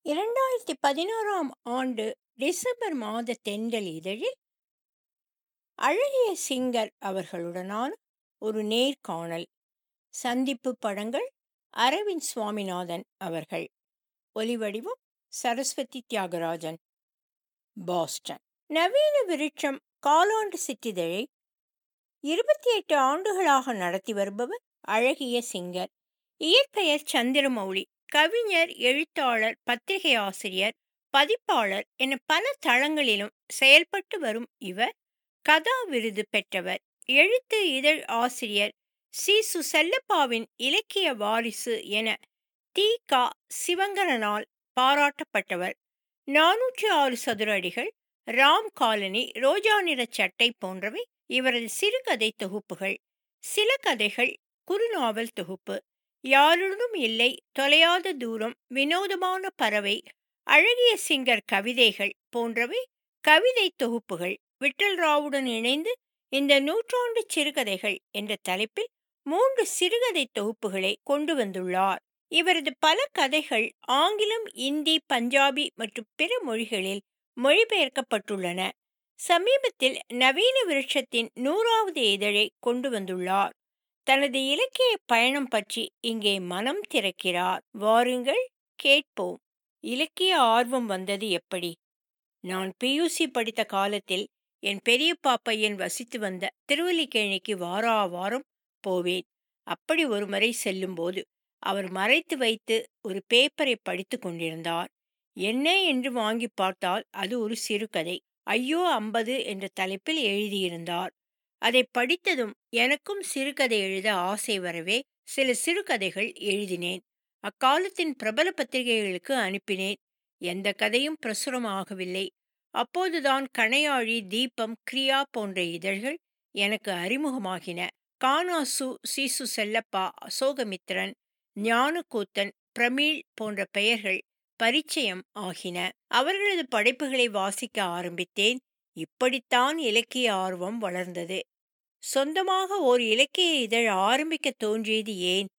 இரண்டாயிரத்தி பதினோராம் ஆண்டு டிசம்பர் மாத தென்றல் இதழில் அழகிய சிங்கர் அவர்களுடனான ஒரு நேர்காணல் சந்திப்பு படங்கள் அரவிந்த் சுவாமிநாதன் அவர்கள் ஒலிவடிவம் சரஸ்வதி தியாகராஜன் பாஸ்டன் நவீன விருட்சம் காலாண்டு சிற்றிதழை இருபத்தி எட்டு ஆண்டுகளாக நடத்தி வருபவர் அழகிய சிங்கர் இயற்பெயர் சந்திரமௌலி கவிஞர் எழுத்தாளர் பத்திரிகை ஆசிரியர் பதிப்பாளர் என பல தளங்களிலும் செயல்பட்டு வரும் இவர் கதா விருது பெற்றவர் எழுத்து இதழ் ஆசிரியர் சி சு செல்லப்பாவின் இலக்கிய வாரிசு என தி கா சிவங்கரனால் பாராட்டப்பட்டவர் நானூற்றி ஆறு சதுர அடிகள் ராம் காலனி ரோஜா நிற சட்டை போன்றவை இவரது சிறுகதை தொகுப்புகள் சில கதைகள் குறுநாவல் தொகுப்பு யாருடனும் இல்லை தொலையாத தூரம் வினோதமான பறவை அழகிய சிங்கர் கவிதைகள் போன்றவை கவிதை தொகுப்புகள் விட்டல் ராவுடன் இணைந்து இந்த நூற்றாண்டு சிறுகதைகள் என்ற தலைப்பில் மூன்று சிறுகதை தொகுப்புகளை கொண்டு வந்துள்ளார் இவரது பல கதைகள் ஆங்கிலம் இந்தி பஞ்சாபி மற்றும் பிற மொழிகளில் மொழிபெயர்க்கப்பட்டுள்ளன சமீபத்தில் நவீன விருட்சத்தின் நூறாவது இதழை கொண்டு வந்துள்ளார் தனது இலக்கிய பயணம் பற்றி இங்கே மனம் திறக்கிறார் வாருங்கள் கேட்போம் இலக்கிய ஆர்வம் வந்தது எப்படி நான் பியூசி படித்த காலத்தில் என் பெரியப்பா பையன் வசித்து வந்த திருவல்லிக்கேணிக்கு வாரா வாரம் போவேன் அப்படி ஒரு முறை செல்லும்போது அவர் மறைத்து வைத்து ஒரு பேப்பரை படித்து கொண்டிருந்தார் என்ன என்று வாங்கி பார்த்தால் அது ஒரு சிறுகதை ஐயோ அம்பது என்ற தலைப்பில் எழுதியிருந்தார் அதை படித்ததும் எனக்கும் சிறுகதை எழுத ஆசை வரவே சில சிறுகதைகள் எழுதினேன் அக்காலத்தின் பிரபல பத்திரிகைகளுக்கு அனுப்பினேன் எந்த கதையும் பிரசுரமாகவில்லை அப்போதுதான் கணையாழி தீபம் கிரியா போன்ற இதழ்கள் எனக்கு அறிமுகமாகின கானாசு சீசு செல்லப்பா அசோகமித்ரன் ஞானக்கூத்தன் பிரமீள் போன்ற பெயர்கள் பரிச்சயம் ஆகின அவர்களது படைப்புகளை வாசிக்க ஆரம்பித்தேன் இப்படித்தான் இலக்கிய ஆர்வம் வளர்ந்தது சொந்தமாக ஒரு இலக்கிய இதழ் ஆரம்பிக்க தோன்றியது ஏன்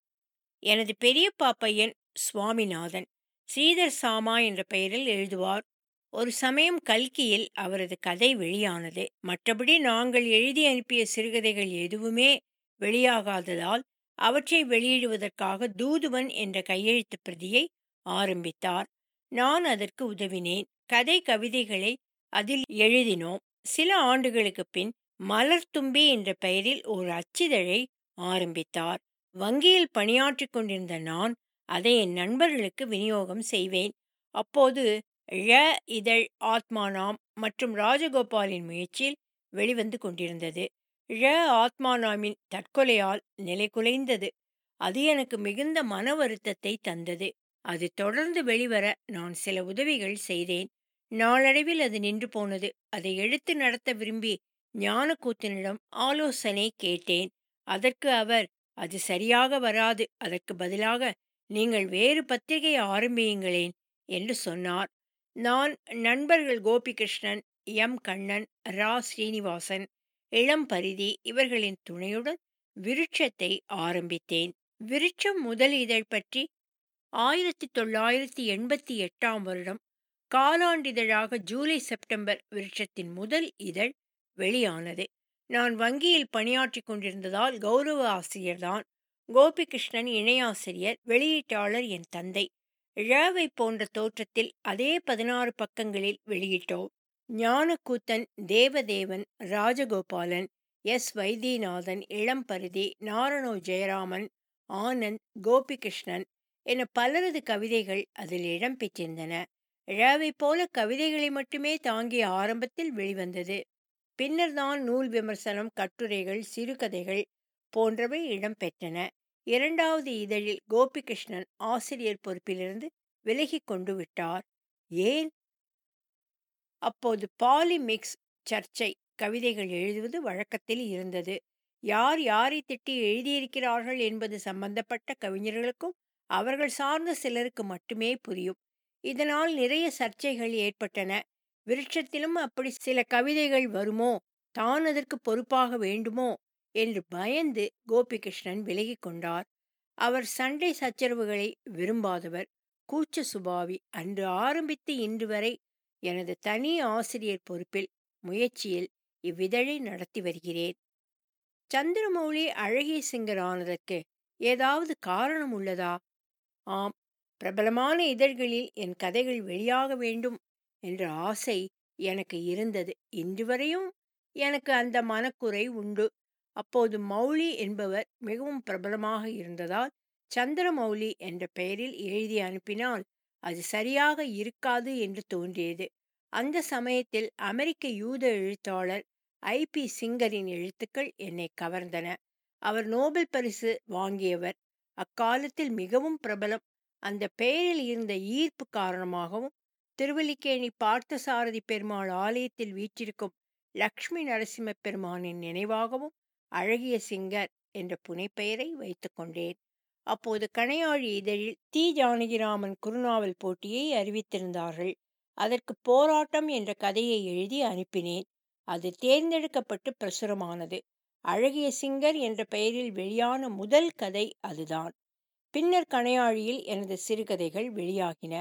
எனது பெரியப்பா பையன் சுவாமிநாதன் ஸ்ரீதர் சாமா என்ற பெயரில் எழுதுவார் ஒரு சமயம் கல்கியில் அவரது கதை வெளியானது மற்றபடி நாங்கள் எழுதி அனுப்பிய சிறுகதைகள் எதுவுமே வெளியாகாததால் அவற்றை வெளியிடுவதற்காக தூதுவன் என்ற கையெழுத்து பிரதியை ஆரம்பித்தார் நான் அதற்கு உதவினேன் கதை கவிதைகளை அதில் எழுதினோம் சில ஆண்டுகளுக்கு பின் மலர் தும்பி என்ற பெயரில் ஒரு அச்சிதழை ஆரம்பித்தார் வங்கியில் பணியாற்றி கொண்டிருந்த நான் அதை என் நண்பர்களுக்கு விநியோகம் செய்வேன் அப்போது ழ இதழ் ஆத்மானாம் மற்றும் ராஜகோபாலின் முயற்சியில் வெளிவந்து கொண்டிருந்தது ழ ஆத்மானாமின் தற்கொலையால் நிலை குலைந்தது அது எனக்கு மிகுந்த மன வருத்தத்தை தந்தது அது தொடர்ந்து வெளிவர நான் சில உதவிகள் செய்தேன் நாளடைவில் அது நின்று போனது அதை எடுத்து நடத்த விரும்பி ஞானக்கூத்தனிடம் ஆலோசனை கேட்டேன் அதற்கு அவர் அது சரியாக வராது அதற்கு பதிலாக நீங்கள் வேறு பத்திரிகை ஆரம்பியுங்களேன் என்று சொன்னார் நான் நண்பர்கள் கோபிகிருஷ்ணன் எம் கண்ணன் ரா ஸ்ரீனிவாசன் இளம் பரிதி இவர்களின் துணையுடன் விருட்சத்தை ஆரம்பித்தேன் விருட்சம் முதல் இதழ் பற்றி ஆயிரத்தி தொள்ளாயிரத்தி எண்பத்தி எட்டாம் வருடம் காலாண்டிதழாக ஜூலை செப்டம்பர் விருட்சத்தின் முதல் இதழ் வெளியானது நான் வங்கியில் பணியாற்றி கொண்டிருந்ததால் கௌரவ ஆசிரியர்தான் கோபிகிருஷ்ணன் இணையாசிரியர் வெளியீட்டாளர் என் தந்தை ழவை போன்ற தோற்றத்தில் அதே பதினாறு பக்கங்களில் வெளியிட்டோம் ஞானக்கூத்தன் தேவதேவன் ராஜகோபாலன் எஸ் வைத்தியநாதன் இளம்பருதி நாரணோ ஜெயராமன் ஆனந்த் கோபிகிருஷ்ணன் என பலரது கவிதைகள் அதில் இடம்பெற்றிருந்தன ழவை போல கவிதைகளை மட்டுமே தாங்கிய ஆரம்பத்தில் வெளிவந்தது பின்னர் தான் நூல் விமர்சனம் கட்டுரைகள் சிறுகதைகள் போன்றவை இடம்பெற்றன இரண்டாவது இதழில் கோபிகிருஷ்ணன் ஆசிரியர் பொறுப்பிலிருந்து விலகி கொண்டு விட்டார் ஏன் அப்போது பாலிமிக்ஸ் சர்ச்சை கவிதைகள் எழுதுவது வழக்கத்தில் இருந்தது யார் யாரை திட்டி எழுதியிருக்கிறார்கள் என்பது சம்பந்தப்பட்ட கவிஞர்களுக்கும் அவர்கள் சார்ந்த சிலருக்கு மட்டுமே புரியும் இதனால் நிறைய சர்ச்சைகள் ஏற்பட்டன விருட்சத்திலும் அப்படி சில கவிதைகள் வருமோ தான் அதற்கு பொறுப்பாக வேண்டுமோ என்று பயந்து கோபிகிருஷ்ணன் விலகி கொண்டார் அவர் சண்டை சச்சரவுகளை விரும்பாதவர் கூச்ச சுபாவி அன்று ஆரம்பித்து இன்று வரை எனது தனி ஆசிரியர் பொறுப்பில் முயற்சியில் இவ்விதழை நடத்தி வருகிறேன் சந்திரமௌலி அழகிய சிங்கர் ஆனதற்கு ஏதாவது காரணம் உள்ளதா ஆம் பிரபலமான இதழ்களில் என் கதைகள் வெளியாக வேண்டும் என்ற ஆசை எனக்கு இருந்தது இன்று வரையும் எனக்கு அந்த மனக்குறை உண்டு அப்போது மௌலி என்பவர் மிகவும் பிரபலமாக இருந்ததால் சந்திரமௌலி என்ற பெயரில் எழுதி அனுப்பினால் அது சரியாக இருக்காது என்று தோன்றியது அந்த சமயத்தில் அமெரிக்க யூத எழுத்தாளர் ஐ பி சிங்கரின் எழுத்துக்கள் என்னை கவர்ந்தன அவர் நோபல் பரிசு வாங்கியவர் அக்காலத்தில் மிகவும் பிரபலம் அந்த பெயரில் இருந்த ஈர்ப்பு காரணமாகவும் திருவல்லிக்கேணி பார்த்தசாரதி பெருமாள் ஆலயத்தில் வீற்றிருக்கும் லக்ஷ்மி நரசிம்ம பெருமானின் நினைவாகவும் அழகிய சிங்கர் என்ற புனைப்பெயரை வைத்துக் கொண்டேன் அப்போது கணையாழி இதழில் தி ஜானகிராமன் குறுநாவல் போட்டியை அறிவித்திருந்தார்கள் அதற்கு போராட்டம் என்ற கதையை எழுதி அனுப்பினேன் அது தேர்ந்தெடுக்கப்பட்டு பிரசுரமானது அழகிய சிங்கர் என்ற பெயரில் வெளியான முதல் கதை அதுதான் பின்னர் கணையாழியில் எனது சிறுகதைகள் வெளியாகின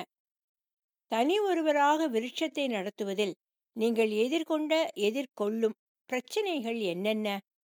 தனி ஒருவராக விருட்சத்தை நடத்துவதில் நீங்கள் எதிர்கொண்ட எதிர்கொள்ளும் பிரச்சனைகள் என்னென்ன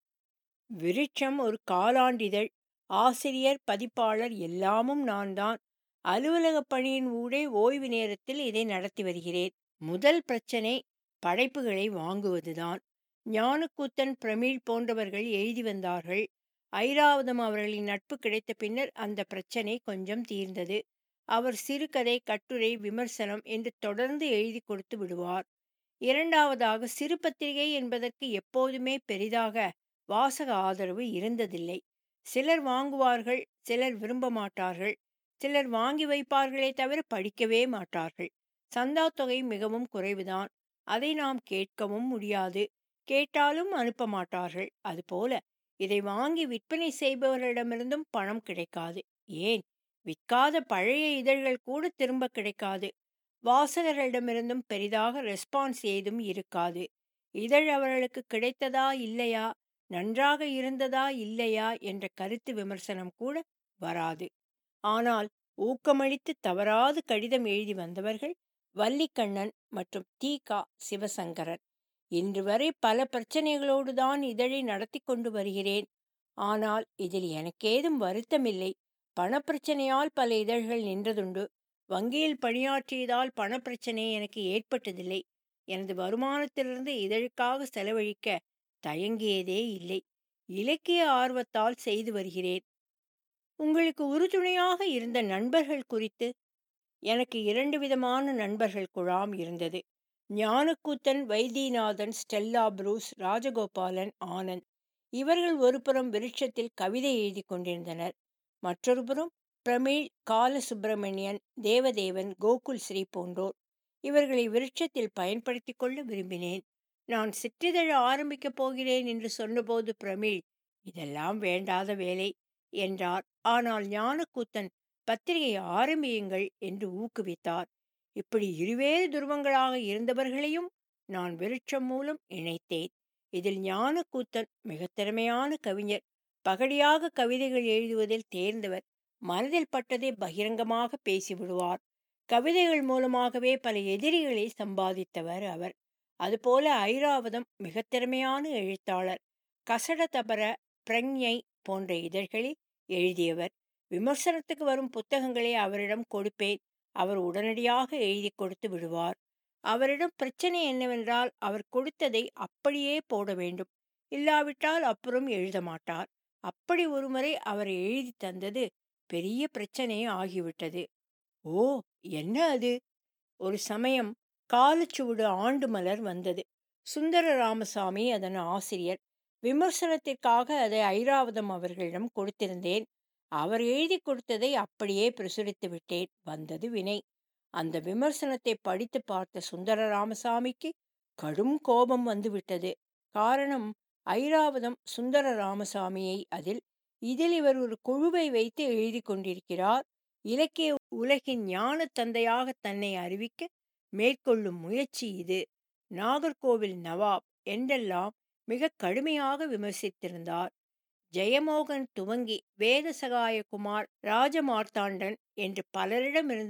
விருட்சம் ஒரு காலாண்டிதழ் ஆசிரியர் பதிப்பாளர் எல்லாமும் நான் தான் அலுவலக பணியின் ஊடே ஓய்வு நேரத்தில் இதை நடத்தி வருகிறேன் முதல் பிரச்சனை படைப்புகளை வாங்குவதுதான் ஞானக்கூத்தன் பிரமீள் போன்றவர்கள் எழுதி வந்தார்கள் ஐராவதம் அவர்களின் நட்பு கிடைத்த பின்னர் அந்த பிரச்சனை கொஞ்சம் தீர்ந்தது அவர் சிறுகதை கட்டுரை விமர்சனம் என்று தொடர்ந்து எழுதி கொடுத்து விடுவார் இரண்டாவதாக சிறு பத்திரிகை என்பதற்கு எப்போதுமே பெரிதாக வாசக ஆதரவு இருந்ததில்லை சிலர் வாங்குவார்கள் சிலர் விரும்ப மாட்டார்கள் சிலர் வாங்கி வைப்பார்களே தவிர படிக்கவே மாட்டார்கள் சந்தா தொகை மிகவும் குறைவுதான் அதை நாம் கேட்கவும் முடியாது கேட்டாலும் அனுப்ப மாட்டார்கள் அதுபோல இதை வாங்கி விற்பனை செய்பவர்களிடமிருந்தும் பணம் கிடைக்காது ஏன் விற்காத பழைய இதழ்கள் கூட திரும்ப கிடைக்காது வாசகர்களிடமிருந்தும் பெரிதாக ரெஸ்பான்ஸ் ஏதும் இருக்காது இதழ் அவர்களுக்கு கிடைத்ததா இல்லையா நன்றாக இருந்ததா இல்லையா என்ற கருத்து விமர்சனம் கூட வராது ஆனால் ஊக்கமளித்து தவறாது கடிதம் எழுதி வந்தவர்கள் வள்ளிக்கண்ணன் மற்றும் தி கா சிவசங்கரன் இன்று வரை பல பிரச்சனைகளோடு தான் இதழை நடத்தி கொண்டு வருகிறேன் ஆனால் இதில் எனக்கேதும் வருத்தமில்லை பணப்பிரச்சனையால் பல இதழ்கள் நின்றதுண்டு வங்கியில் பணியாற்றியதால் பணப்பிரச்சனை எனக்கு ஏற்பட்டதில்லை எனது வருமானத்திலிருந்து இதழுக்காக செலவழிக்க தயங்கியதே இல்லை இலக்கிய ஆர்வத்தால் செய்து வருகிறேன் உங்களுக்கு உறுதுணையாக இருந்த நண்பர்கள் குறித்து எனக்கு இரண்டு விதமான நண்பர்கள் குழாம் இருந்தது ஞானக்கூத்தன் வைத்தியநாதன் ஸ்டெல்லா புரூஸ் ராஜகோபாலன் ஆனந்த் இவர்கள் ஒருபுறம் விருட்சத்தில் கவிதை எழுதி கொண்டிருந்தனர் மற்றொரு புறம் பிரமீள் காலசுப்பிரமணியன் தேவதேவன் கோகுல் ஸ்ரீ போன்றோர் இவர்களை விருட்சத்தில் பயன்படுத்தி கொள்ள விரும்பினேன் நான் சிற்றிதழ ஆரம்பிக்கப் போகிறேன் என்று சொன்னபோது பிரமீள் இதெல்லாம் வேண்டாத வேலை என்றார் ஆனால் ஞானக்கூத்தன் பத்திரிகை ஆரம்பியுங்கள் என்று ஊக்குவித்தார் இப்படி இருவேறு துருவங்களாக இருந்தவர்களையும் நான் விருட்சம் மூலம் இணைத்தேன் இதில் ஞானக்கூத்தன் மிக திறமையான கவிஞர் பகடியாக கவிதைகள் எழுதுவதில் தேர்ந்தவர் மனதில் பட்டதை பகிரங்கமாக பேசிவிடுவார் கவிதைகள் மூலமாகவே பல எதிரிகளை சம்பாதித்தவர் அவர் அதுபோல ஐராவதம் மிக திறமையான எழுத்தாளர் கசட தபர பிரஞ்ஞை போன்ற இதழ்களில் எழுதியவர் விமர்சனத்துக்கு வரும் புத்தகங்களை அவரிடம் கொடுப்பேன் அவர் உடனடியாக எழுதி கொடுத்து விடுவார் அவரிடம் பிரச்சனை என்னவென்றால் அவர் கொடுத்ததை அப்படியே போட வேண்டும் இல்லாவிட்டால் அப்புறம் எழுத மாட்டார் அப்படி ஒருமுறை அவர் எழுதி தந்தது பெரிய பிரச்சனை ஆகிவிட்டது ஓ என்ன அது ஒரு சமயம் காலச்சுவடு ஆண்டு மலர் வந்தது சுந்தர ராமசாமி அதன் ஆசிரியர் விமர்சனத்திற்காக அதை ஐராவதம் அவர்களிடம் கொடுத்திருந்தேன் அவர் எழுதி கொடுத்ததை அப்படியே பிரசுரித்து விட்டேன் வந்தது வினை அந்த விமர்சனத்தை படித்து பார்த்த சுந்தர ராமசாமிக்கு கடும் கோபம் வந்துவிட்டது காரணம் ஐராவதம் சுந்தர ராமசாமியை அதில் இதில் இவர் ஒரு குழுவை வைத்து எழுதி கொண்டிருக்கிறார் இலக்கிய உலகின் ஞான தந்தையாக தன்னை அறிவிக்க மேற்கொள்ளும் முயற்சி இது நாகர்கோவில் நவாப் என்றெல்லாம் மிக கடுமையாக விமர்சித்திருந்தார் ஜெயமோகன் துவங்கி வேதசகாயகுமார் ராஜமார்த்தாண்டன் என்று பலரிடமிருந்து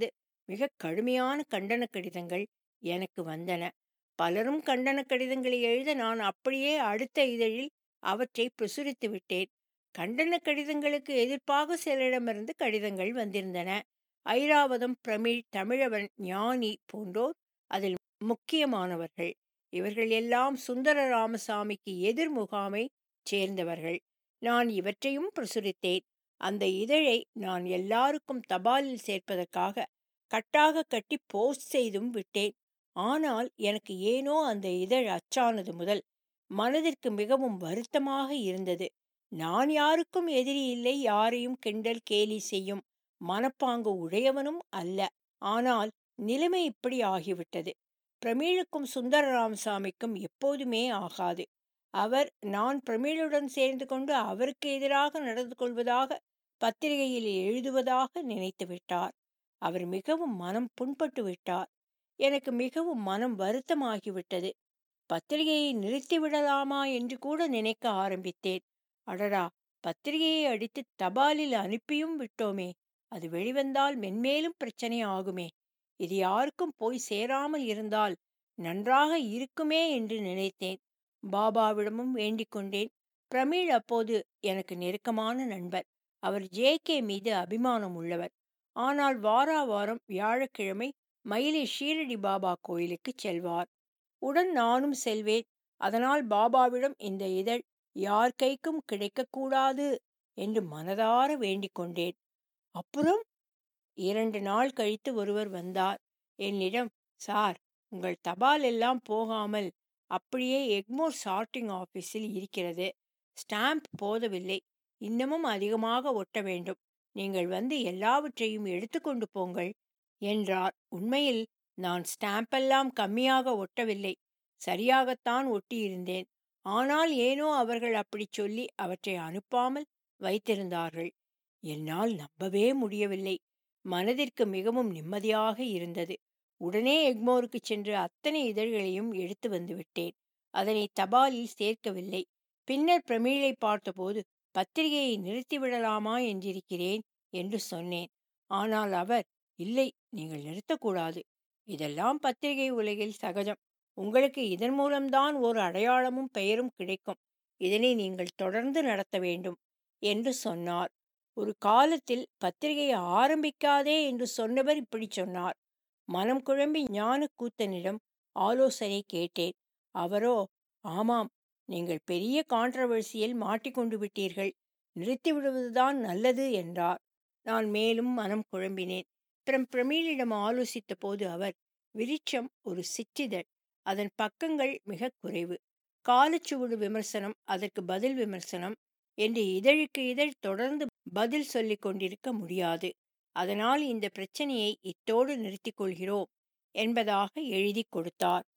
மிக கடுமையான கண்டன கடிதங்கள் எனக்கு வந்தன பலரும் கண்டன கடிதங்களை எழுத நான் அப்படியே அடுத்த இதழில் அவற்றை பிரசுரித்து விட்டேன் கண்டன கடிதங்களுக்கு எதிர்ப்பாக சிலரிடமிருந்து கடிதங்கள் வந்திருந்தன ஐராவதம் பிரமிழ் தமிழவன் ஞானி போன்றோர் அதில் முக்கியமானவர்கள் இவர்கள் எல்லாம் சுந்தர ராமசாமிக்கு எதிர் முகாமை சேர்ந்தவர்கள் நான் இவற்றையும் பிரசுரித்தேன் அந்த இதழை நான் எல்லாருக்கும் தபாலில் சேர்ப்பதற்காக கட்டாக கட்டி போஸ்ட் செய்தும் விட்டேன் ஆனால் எனக்கு ஏனோ அந்த இதழ் அச்சானது முதல் மனதிற்கு மிகவும் வருத்தமாக இருந்தது நான் யாருக்கும் எதிரி இல்லை யாரையும் கிண்டல் கேலி செய்யும் மனப்பாங்கு உடையவனும் அல்ல ஆனால் நிலைமை இப்படி ஆகிவிட்டது பிரமீளுக்கும் சுந்தர ராமசாமிக்கும் எப்போதுமே ஆகாது அவர் நான் பிரமீளுடன் சேர்ந்து கொண்டு அவருக்கு எதிராக நடந்து கொள்வதாக பத்திரிகையில் எழுதுவதாக நினைத்து விட்டார் அவர் மிகவும் மனம் புண்பட்டு விட்டார் எனக்கு மிகவும் மனம் வருத்தமாகிவிட்டது பத்திரிகையை நிறுத்திவிடலாமா என்று கூட நினைக்க ஆரம்பித்தேன் அடடா பத்திரிகையை அடித்து தபாலில் அனுப்பியும் விட்டோமே அது வெளிவந்தால் மென்மேலும் பிரச்சனை ஆகுமே இது யாருக்கும் போய் சேராமல் இருந்தால் நன்றாக இருக்குமே என்று நினைத்தேன் பாபாவிடமும் வேண்டிக் கொண்டேன் பிரமீள் அப்போது எனக்கு நெருக்கமான நண்பர் அவர் ஜே கே மீது அபிமானம் உள்ளவர் ஆனால் வாரா வாரம் வியாழக்கிழமை மயிலை ஷீரடி பாபா கோயிலுக்கு செல்வார் உடன் நானும் செல்வேன் அதனால் பாபாவிடம் இந்த இதழ் யார் கைக்கும் கிடைக்கக்கூடாது என்று மனதார வேண்டிக் கொண்டேன் அப்புறம் இரண்டு நாள் கழித்து ஒருவர் வந்தார் என்னிடம் சார் உங்கள் தபால் எல்லாம் போகாமல் அப்படியே எக்மோர் சார்ட்டிங் ஆஃபீஸில் இருக்கிறது ஸ்டாம்ப் போதவில்லை இன்னமும் அதிகமாக ஒட்ட வேண்டும் நீங்கள் வந்து எல்லாவற்றையும் எடுத்துக்கொண்டு போங்கள் என்றார் உண்மையில் நான் ஸ்டாம்பெல்லாம் கம்மியாக ஒட்டவில்லை சரியாகத்தான் ஒட்டியிருந்தேன் ஆனால் ஏனோ அவர்கள் அப்படி சொல்லி அவற்றை அனுப்பாமல் வைத்திருந்தார்கள் என்னால் நம்பவே முடியவில்லை மனதிற்கு மிகவும் நிம்மதியாக இருந்தது உடனே எக்மோருக்கு சென்று அத்தனை இதழ்களையும் எடுத்து வந்து விட்டேன் அதனை தபாலில் சேர்க்கவில்லை பின்னர் பிரமீளை பார்த்தபோது பத்திரிகையை நிறுத்திவிடலாமா என்றிருக்கிறேன் என்று சொன்னேன் ஆனால் அவர் இல்லை நீங்கள் நிறுத்தக்கூடாது இதெல்லாம் பத்திரிகை உலகில் சகஜம் உங்களுக்கு இதன் மூலம்தான் ஒரு அடையாளமும் பெயரும் கிடைக்கும் இதனை நீங்கள் தொடர்ந்து நடத்த வேண்டும் என்று சொன்னார் ஒரு காலத்தில் பத்திரிகையை ஆரம்பிக்காதே என்று சொன்னவர் இப்படி சொன்னார் மனம் குழம்பி ஞான கூத்தனிடம் ஆலோசனை கேட்டேன் அவரோ ஆமாம் நீங்கள் பெரிய கான்ட்ரவர்சியில் மாட்டிக்கொண்டு விட்டீர்கள் நிறுத்திவிடுவதுதான் நல்லது என்றார் நான் மேலும் மனம் குழம்பினேன் பிரம் பிரமீளிடம் ஆலோசித்த போது அவர் விருட்சம் ஒரு சிற்றிதழ் அதன் பக்கங்கள் மிக குறைவு காலச்சுவடு விமர்சனம் அதற்கு பதில் விமர்சனம் என்று இதழுக்கு இதழ் தொடர்ந்து பதில் சொல்லிக் கொண்டிருக்க முடியாது அதனால் இந்த பிரச்சனையை இத்தோடு நிறுத்திக் கொள்கிறோம் என்பதாக எழுதி கொடுத்தார்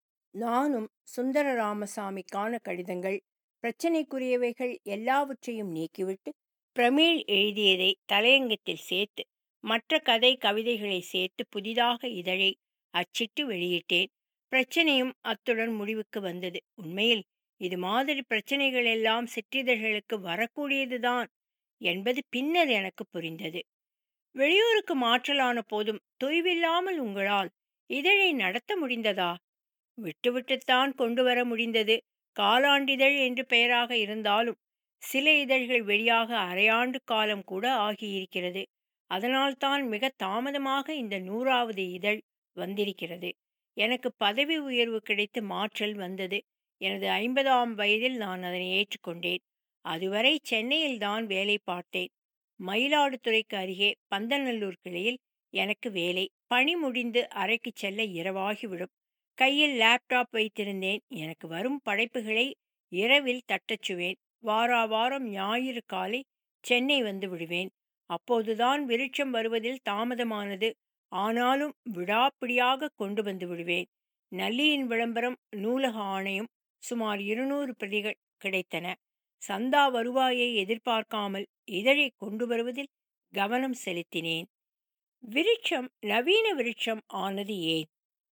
நானும் சுந்தர ராமசாமிக்கான கடிதங்கள் பிரச்சனைக்குரியவைகள் எல்லாவற்றையும் நீக்கிவிட்டு பிரமீள் எழுதியதை தலையங்கத்தில் சேர்த்து மற்ற கதை கவிதைகளை சேர்த்து புதிதாக இதழை அச்சிட்டு வெளியிட்டேன் பிரச்சனையும் அத்துடன் முடிவுக்கு வந்தது உண்மையில் இது மாதிரி பிரச்சனைகள் எல்லாம் சிற்றிதழ்களுக்கு வரக்கூடியதுதான் என்பது பின்னர் எனக்கு புரிந்தது வெளியூருக்கு மாற்றலான போதும் தொய்வில்லாமல் உங்களால் இதழை நடத்த முடிந்ததா விட்டுவிட்டுத்தான் கொண்டு வர முடிந்தது காலாண்டிதழ் என்று பெயராக இருந்தாலும் சில இதழ்கள் வெளியாக அரையாண்டு காலம் கூட ஆகியிருக்கிறது அதனால்தான் மிக தாமதமாக இந்த நூறாவது இதழ் வந்திருக்கிறது எனக்கு பதவி உயர்வு கிடைத்து மாற்றல் வந்தது எனது ஐம்பதாம் வயதில் நான் அதனை ஏற்றுக்கொண்டேன் அதுவரை சென்னையில் தான் வேலை பார்த்தேன் மயிலாடுதுறைக்கு அருகே பந்தநல்லூர் கிளையில் எனக்கு வேலை பணி முடிந்து அறைக்கு செல்ல இரவாகிவிடும் கையில் லேப்டாப் வைத்திருந்தேன் எனக்கு வரும் படைப்புகளை இரவில் தட்டச்சுவேன் வாரா வாரம் ஞாயிறு காலை சென்னை வந்து விடுவேன் அப்போதுதான் விருட்சம் வருவதில் தாமதமானது ஆனாலும் விடாப்பிடியாக கொண்டு வந்து விடுவேன் நல்லியின் விளம்பரம் நூலக ஆணையம் சுமார் இருநூறு பிரதிகள் கிடைத்தன சந்தா வருவாயை எதிர்பார்க்காமல் இதழை கொண்டு வருவதில் கவனம் செலுத்தினேன் விருட்சம் நவீன விருட்சம் ஆனது ஏன்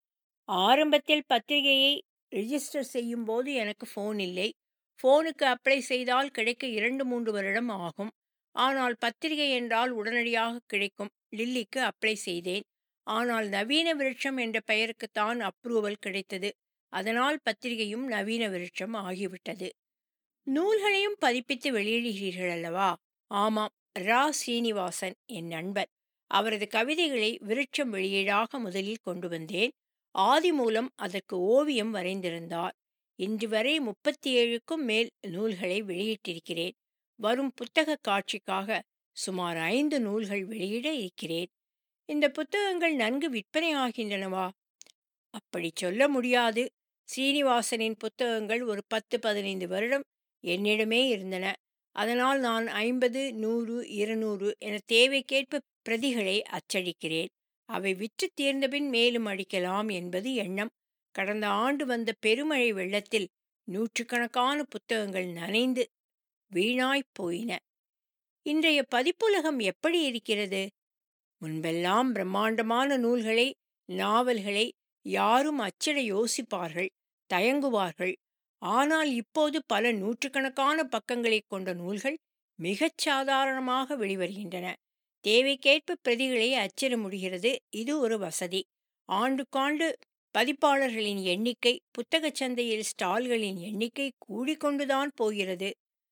ஆரம்பத்தில் பத்திரிகையை ரிஜிஸ்டர் செய்யும் போது எனக்கு ஃபோன் இல்லை ஃபோனுக்கு அப்ளை செய்தால் கிடைக்க இரண்டு மூன்று வருடம் ஆகும் ஆனால் பத்திரிகை என்றால் உடனடியாக கிடைக்கும் லில்லிக்கு அப்ளை செய்தேன் ஆனால் நவீன விருட்சம் என்ற பெயருக்குத்தான் அப்ரூவல் கிடைத்தது அதனால் பத்திரிகையும் நவீன விருட்சம் ஆகிவிட்டது நூல்களையும் பதிப்பித்து வெளியிடுகிறீர்கள் அல்லவா ஆமாம் ரா சீனிவாசன் என் நண்பர் அவரது கவிதைகளை விருட்சம் வெளியீடாக முதலில் கொண்டு வந்தேன் ஆதி மூலம் அதற்கு ஓவியம் வரைந்திருந்தார் இன்று வரை முப்பத்தி ஏழுக்கும் மேல் நூல்களை வெளியிட்டிருக்கிறேன் வரும் புத்தக காட்சிக்காக சுமார் ஐந்து நூல்கள் வெளியிட இருக்கிறேன் இந்த புத்தகங்கள் நன்கு விற்பனையாகின்றனவா அப்படி சொல்ல முடியாது சீனிவாசனின் புத்தகங்கள் ஒரு பத்து பதினைந்து வருடம் என்னிடமே இருந்தன அதனால் நான் ஐம்பது நூறு இருநூறு என தேவைக்கேற்ப பிரதிகளை அச்சடிக்கிறேன் அவை விற்று தீர்ந்தபின் மேலும் அடிக்கலாம் என்பது எண்ணம் கடந்த ஆண்டு வந்த பெருமழை வெள்ளத்தில் நூற்றுக்கணக்கான புத்தகங்கள் நனைந்து வீணாய்ப் போயின இன்றைய பதிப்புலகம் எப்படி இருக்கிறது முன்பெல்லாம் பிரம்மாண்டமான நூல்களை நாவல்களை யாரும் அச்சிட யோசிப்பார்கள் தயங்குவார்கள் ஆனால் இப்போது பல நூற்றுக்கணக்கான பக்கங்களை கொண்ட நூல்கள் மிகச் சாதாரணமாக வெளிவருகின்றன தேவைக்கேற்ப பிரதிகளை அச்சிட முடிகிறது இது ஒரு வசதி ஆண்டுக்காண்டு பதிப்பாளர்களின் எண்ணிக்கை புத்தகச் சந்தையில் ஸ்டால்களின் எண்ணிக்கை கூடிக்கொண்டுதான் போகிறது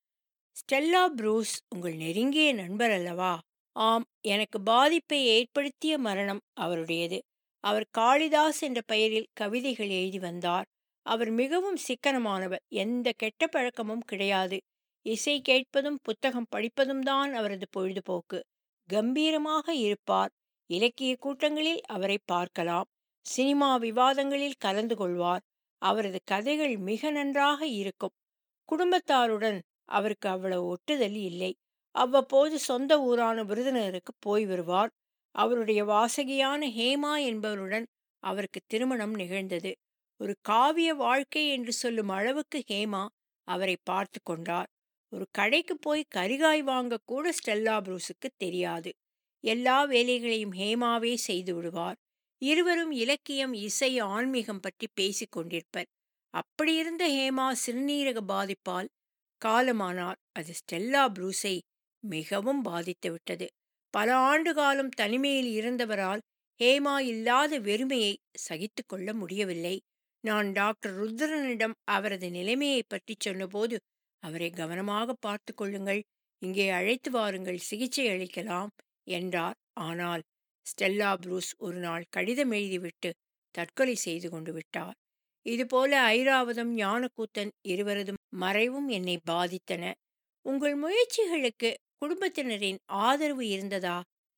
ஸ்டெல்லா ப்ரூஸ் உங்கள் நெருங்கிய நண்பர் அல்லவா ஆம் எனக்கு பாதிப்பை ஏற்படுத்திய மரணம் அவருடையது அவர் காளிதாஸ் என்ற பெயரில் கவிதைகள் எழுதி வந்தார் அவர் மிகவும் சிக்கனமானவர் எந்த கெட்ட பழக்கமும் கிடையாது இசை கேட்பதும் புத்தகம் படிப்பதும் தான் அவரது பொழுதுபோக்கு கம்பீரமாக இருப்பார் இலக்கிய கூட்டங்களில் அவரை பார்க்கலாம் சினிமா விவாதங்களில் கலந்து கொள்வார் அவரது கதைகள் மிக நன்றாக இருக்கும் குடும்பத்தாருடன் அவருக்கு அவ்வளவு ஒட்டுதல் இல்லை அவ்வப்போது சொந்த ஊரான விருதுநகருக்கு போய் வருவார் அவருடைய வாசகியான ஹேமா என்பவருடன் அவருக்கு திருமணம் நிகழ்ந்தது ஒரு காவிய வாழ்க்கை என்று சொல்லும் அளவுக்கு ஹேமா அவரை பார்த்து கொண்டார் ஒரு கடைக்கு போய் கரிகாய் வாங்க கூட ஸ்டெல்லா ப்ரூஸுக்கு தெரியாது எல்லா வேலைகளையும் ஹேமாவே செய்து விடுவார் இருவரும் இலக்கியம் இசை ஆன்மீகம் பற்றி பேசிக் கொண்டிருப்பர் அப்படியிருந்த ஹேமா சிறுநீரக பாதிப்பால் காலமானார் அது ஸ்டெல்லா ப்ரூஸை மிகவும் பாதித்து விட்டது பல ஆண்டு காலம் தனிமையில் இருந்தவரால் ஹேமா இல்லாத வெறுமையை சகித்து கொள்ள முடியவில்லை நான் டாக்டர் ருத்ரனிடம் அவரது நிலைமையை பற்றி சொன்னபோது அவரை கவனமாக பார்த்து கொள்ளுங்கள் இங்கே அழைத்து வாருங்கள் சிகிச்சை அளிக்கலாம் என்றார் ஆனால் ஸ்டெல்லா ப்ரூஸ் ஒரு நாள் கடிதம் எழுதிவிட்டு தற்கொலை செய்து கொண்டு விட்டார் இதுபோல ஐராவதம் ஞானக்கூத்தன் இருவரதும் மறைவும் என்னை பாதித்தன உங்கள் முயற்சிகளுக்கு குடும்பத்தினரின் ஆதரவு இருந்ததா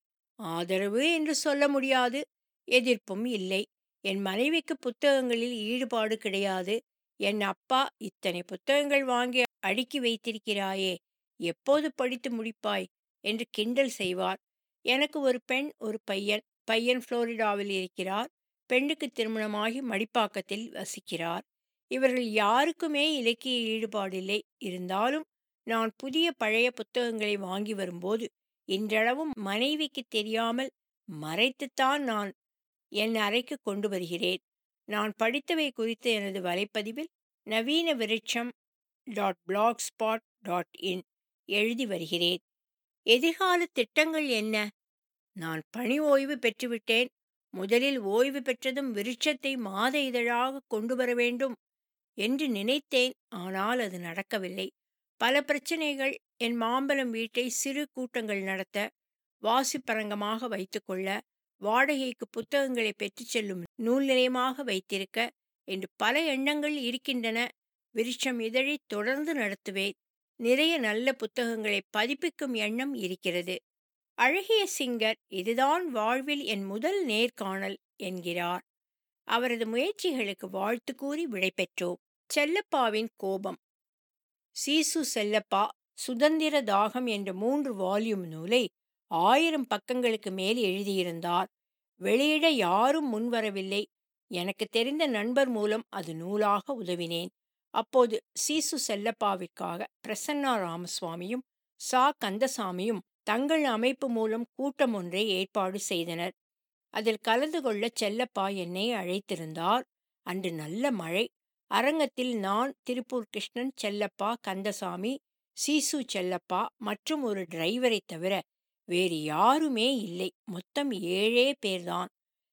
ஆதரவு என்று சொல்ல முடியாது எதிர்ப்பும் இல்லை என் மனைவிக்கு புத்தகங்களில் ஈடுபாடு கிடையாது என் அப்பா இத்தனை புத்தகங்கள் வாங்கி அடுக்கி வைத்திருக்கிறாயே எப்போது படித்து முடிப்பாய் என்று கிண்டல் செய்வார் எனக்கு ஒரு பெண் ஒரு பையன் பையன் புளோரிடாவில் இருக்கிறார் பெண்ணுக்கு திருமணமாகி மடிப்பாக்கத்தில் வசிக்கிறார் இவர்கள் யாருக்குமே இலக்கிய ஈடுபாடில்லை இருந்தாலும் நான் புதிய பழைய புத்தகங்களை வாங்கி வரும்போது இன்றளவும் மனைவிக்கு தெரியாமல் மறைத்துத்தான் நான் என் அறைக்கு கொண்டு வருகிறேன் நான் படித்தவை குறித்த எனது வலைப்பதிவில் Navina Virutcham dot Blogspot dot in எழுதி வருகிறேன் எதிர்கால திட்டங்கள் என்ன நான் பணி ஓய்வு பெற்றுவிட்டேன் முதலில் ஓய்வு பெற்றதும் விருட்சத்தை மாத இதழாக கொண்டு வர வேண்டும் என்று நினைத்தேன் ஆனால் அது நடக்கவில்லை பல பிரச்சனைகள் என் மாம்பலம் வீட்டை சிறு கூட்டங்கள் நடத்த வாசிப்பரங்கமாக வைத்துக்கொள்ள வாடகைக்கு புத்தகங்களை பெற்றுச் செல்லும் நூல் நிலையமாக வைத்திருக்க என்று பல எண்ணங்கள் இருக்கின்றன விருட்சம் இதழை தொடர்ந்து நடத்துவேன் நிறைய நல்ல புத்தகங்களை பதிப்பிக்கும் எண்ணம் இருக்கிறது அழகிய சிங்கர் இதுதான் வாழ்வில் என் முதல் நேர்காணல் என்கிறார் அவரது முயற்சிகளுக்கு வாழ்த்து கூறி விடைபெற்றோம் செல்லப்பாவின் கோபம் சீசு செல்லப்பா சுதந்திர தாகம் என்ற மூன்று வால்யூம் நூலை ஆயிரம் பக்கங்களுக்கு மேல் எழுதியிருந்தார் வெளியிட யாரும் முன்வரவில்லை எனக்கு தெரிந்த நண்பர் மூலம் அது நூலாக உதவினேன் அப்போது சீசு செல்லப்பாவிற்காக பிரசன்னா ராமசுவாமியும் சா கந்தசாமியும் தங்கள் அமைப்பு மூலம் கூட்டம் ஒன்றை ஏற்பாடு செய்தனர் அதில் கலந்து கொள்ள செல்லப்பா என்னை அழைத்திருந்தார் அன்று நல்ல மழை அரங்கத்தில் நான் திருப்பூர் கிருஷ்ணன் செல்லப்பா கந்தசாமி சீசு செல்லப்பா மற்றும் ஒரு டிரைவரை தவிர வேறு யாருமே இல்லை மொத்தம் ஏழே பேர்தான்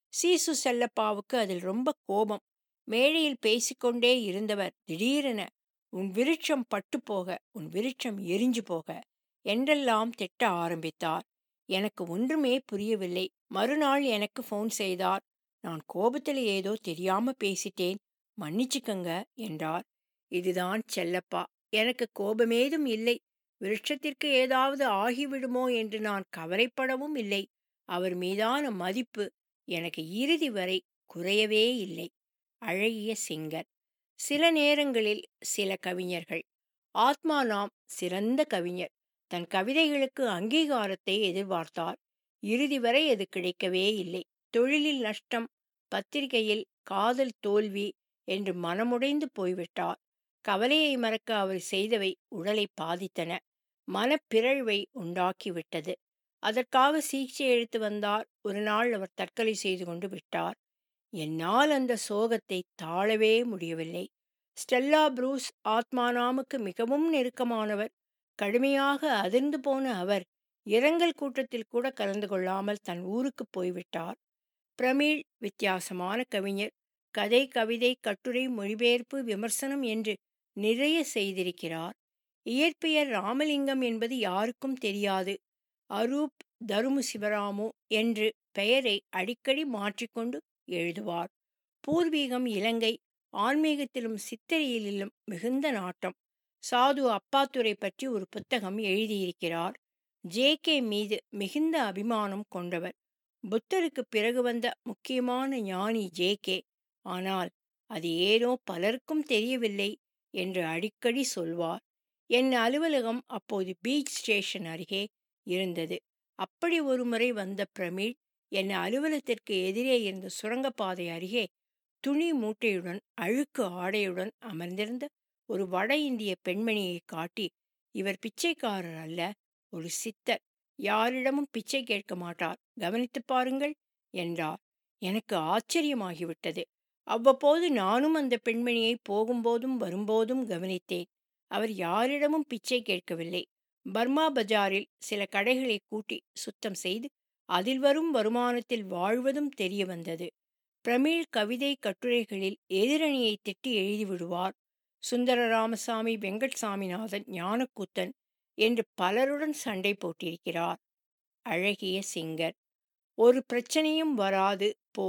சீசு செல்லப்பாவுக்கு அதில் ரொம்ப கோபம் மேடையில் பேசிக்கொண்டே இருந்தவர் திடீரென உன் விருட்சம் பட்டு போக உன் விருட்சம் எரிஞ்சு போக என்றெல்லாம் திட்ட ஆரம்பித்தார் எனக்கு ஒன்றுமே புரியவில்லை மறுநாள் எனக்கு ஃபோன் செய்தார் நான் கோபத்தில் ஏதோ தெரியாம பேசிட்டேன் மன்னிச்சுக்கங்க என்றார் இதுதான் செல்லப்பா எனக்கு கோபமேதும் இல்லை விருட்சத்திற்கு ஏதாவது ஆகிவிடுமோ என்று நான் கவலைப்படவும் இல்லை அவர் மீதான மதிப்பு எனக்கு இறுதி வரை குறையவே இல்லை அழகிய சிங்கர் சில நேரங்களில் சில கவிஞர்கள் ஆத்மா நாம் சிறந்த கவிஞர் தன் கவிதைகளுக்கு அங்கீகாரத்தை எதிர்பார்த்தார் இறுதி வரை அது கிடைக்கவே இல்லை தொழிலில் நஷ்டம் பத்திரிகையில் காதல் தோல்வி என்று மனமுடைந்து போய்விட்டார் கவலையை மறக்க அவர் செய்தவை உடலை பாதித்தன மனப்பிறழ்வை உண்டாக்கிவிட்டது அதற்காக சிகிச்சை எடுத்து வந்தார் ஒரு நாள் அவர் தற்கொலை செய்து கொண்டு விட்டார் என்னால் அந்த சோகத்தை தாழவே முடியவில்லை ஸ்டெல்லா ப்ரூஸ் ஆத்மானாமுக்கு மிகவும் நெருக்கமானவர் கடுமையாக அதிர்ந்து போன அவர் இரங்கல் கூட்டத்தில் கூட கலந்து கொள்ளாமல் தன் ஊருக்கு போய்விட்டார் பிரமீள் வித்தியாசமான கவிஞர் கதை கவிதை கட்டுரை மொழிபெயர்ப்பு விமர்சனம் என்று நிறைய செய்திருக்கிறார் இயற்பெயர் ராமலிங்கம் என்பது யாருக்கும் தெரியாது அரூப் தருமு சிவராமு என்று பெயரை அடிக்கடி மாற்றிக்கொண்டு எழுதுவார் பூர்வீகம் இலங்கை ஆன்மீகத்திலும் சித்தரியிலும் மிகுந்த நாட்டம் சாது அப்பாத்துரை பற்றி ஒரு புத்தகம் எழுதியிருக்கிறார் ஜே கே மீது மிகுந்த அபிமானம் கொண்டவர் புத்தருக்கு பிறகு வந்த முக்கியமான ஞானி ஜே கே ஆனால் அது ஏனோ பலருக்கும் தெரியவில்லை என்று அடிக்கடி சொல்வார் என் அலுவலகம் அப்போது பீச் ஸ்டேஷன் அருகே இருந்தது அப்படி ஒரு முறை வந்த பிரமீள் என் அலுவலகத்திற்கு எதிரே இருந்த சுரங்கப்பாதை அருகே துணி மூட்டையுடன் அழுக்கு ஆடையுடன் அமர்ந்திருந்த ஒரு வட இந்திய பெண்மணியை காட்டி இவர் பிச்சைக்காரர் அல்ல ஒரு சித்தர் யாரிடமும் பிச்சை கேட்க மாட்டார் கவனித்து பாருங்கள் என்றார் எனக்கு ஆச்சரியமாகிவிட்டது அவ்வப்போது நானும் அந்த பெண்மணியை போகும்போதும் வரும்போதும் கவனித்தேன் அவர் யாரிடமும் பிச்சை கேட்கவில்லை பர்மா பஜாரில் சில கடைகளை கூட்டி சுத்தம் செய்து அதில் வரும் வருமானத்தில் வாழ்வதும் தெரிய வந்தது பிரமீள் கவிதை கட்டுரைகளில் எதிரணியை திட்டி எழுதிவிடுவார் சுந்தர ராமசாமி வெங்கட் சாமிநாதன் ஞானக்கூத்தன் என்று பலருடன் சண்டை போட்டிருக்கிறார் அழகிய சிங்கர் ஒரு பிரச்சனையும் வராது போ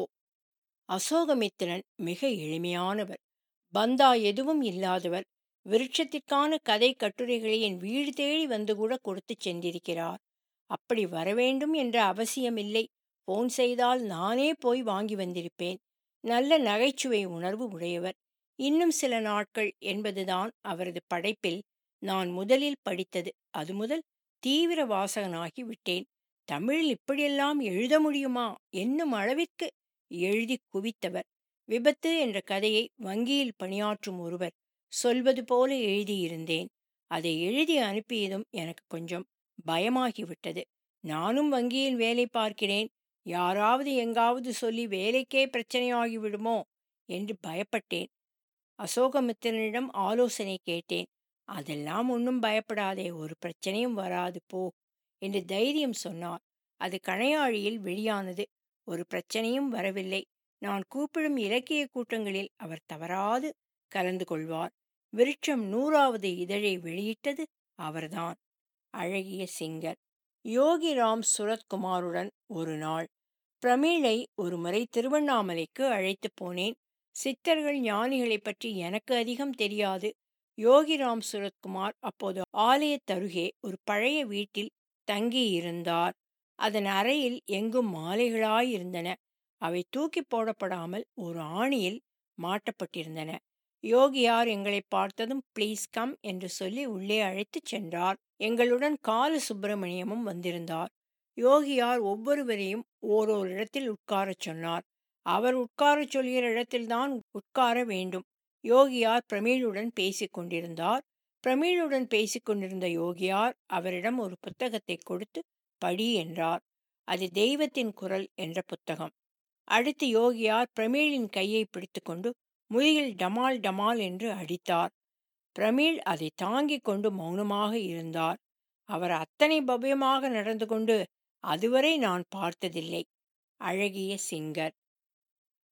அசோகமித்திரன் மிக எளிமையானவர் பந்தா எதுவும் இல்லாதவர் விருட்சத்திற்கான கதை கட்டுரைகளை என் வீடு தேடி வந்து கூட கொடுத்து சென்றிருக்கிறார் அப்படி வரவேண்டும் என்ற அவசியமில்லை போன் செய்தால் நானே போய் வாங்கி வந்திருப்பேன் நல்ல நகைச்சுவை உணர்வு உடையவர் இன்னும் சில நாட்கள் என்பதுதான் அவரது படைப்பில் நான் முதலில் படித்தது அது முதல் தீவிர வாசகனாகி விட்டேன் தமிழில் இப்படியெல்லாம் எழுத முடியுமா என்னும் அளவிற்கு எழுதி குவித்தவர் விபத்து என்ற கதையை வங்கியில் பணியாற்றும் ஒருவர் சொல்வது போல எழுதியிருந்தேன் அதை எழுதி அனுப்பியதும் எனக்கு கொஞ்சம் பயமாகிவிட்டது நானும் வங்கியில் வேலை பார்க்கிறேன் யாராவது எங்காவது சொல்லி வேலைக்கே பிரச்சனையாகிவிடுமோ என்று பயப்பட்டேன் அசோகமித்திரனிடம் ஆலோசனை கேட்டேன் அதெல்லாம் ஒன்றும் பயப்படாதே ஒரு பிரச்சனையும் வராது போ என்று தைரியம் சொன்னார் அது கணையாழியில் வெளியானது ஒரு பிரச்சனையும் வரவில்லை நான் கூப்பிடும் இலக்கிய கூட்டங்களில் அவர் தவறாது கலந்து கொள்வார் விருட்சம் நூறாவது இதழை வெளியிட்டது அவர்தான் அழகிய சிங்கர் யோகிராம் சுரத்குமாருடன் ஒரு நாள் பிரமீளை ஒரு முறை திருவண்ணாமலைக்கு அழைத்து போனேன் சித்தர்கள் ஞானிகளை பற்றி எனக்கு அதிகம் தெரியாது யோகிராம் சுரத்குமார் அப்போது ஆலயத்தருகே ஒரு பழைய வீட்டில் தங்கியிருந்தார் அதன் அறையில் எங்கும் மாலைகளாயிருந்தன அவை தூக்கி போடப்படாமல் ஒரு ஆணியில் மாட்டப்பட்டிருந்தன யோகியார் எங்களை பார்த்ததும் ப்ளீஸ் கம் என்று சொல்லி உள்ளே அழைத்துச் சென்றார் எங்களுடன் கால சுப்பிரமணியமும் வந்திருந்தார் யோகியார் ஒவ்வொருவரையும் ஓரோர் இடத்தில் உட்காரச் சொன்னார் அவர் உட்காரச் சொல்கிற இடத்தில்தான் உட்கார வேண்டும் யோகியார் பிரமீளுடன் பேசிக் கொண்டிருந்தார் பிரமீளுடன் பேசிக் கொண்டிருந்த யோகியார் அவரிடம் ஒரு புத்தகத்தை கொடுத்து படி என்றார் அது தெய்வத்தின் குரல் என்ற புத்தகம் அடுத்து யோகியார் பிரமீளின் கையை பிடித்துக்கொண்டு முதுகில் டமால் டமால் என்று அடித்தார் பிரமீள் அதை தாங்கிக் கொண்டு மௌனமாக இருந்தார் அவர் அத்தனை பவ்யமாக நடந்து கொண்டு அதுவரை நான் பார்த்ததில்லை அழகிய சிங்கர்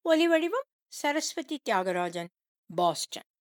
ஒலிவடிவம் சரஸ்வதி தியாகராஜன் பாஸ்டன்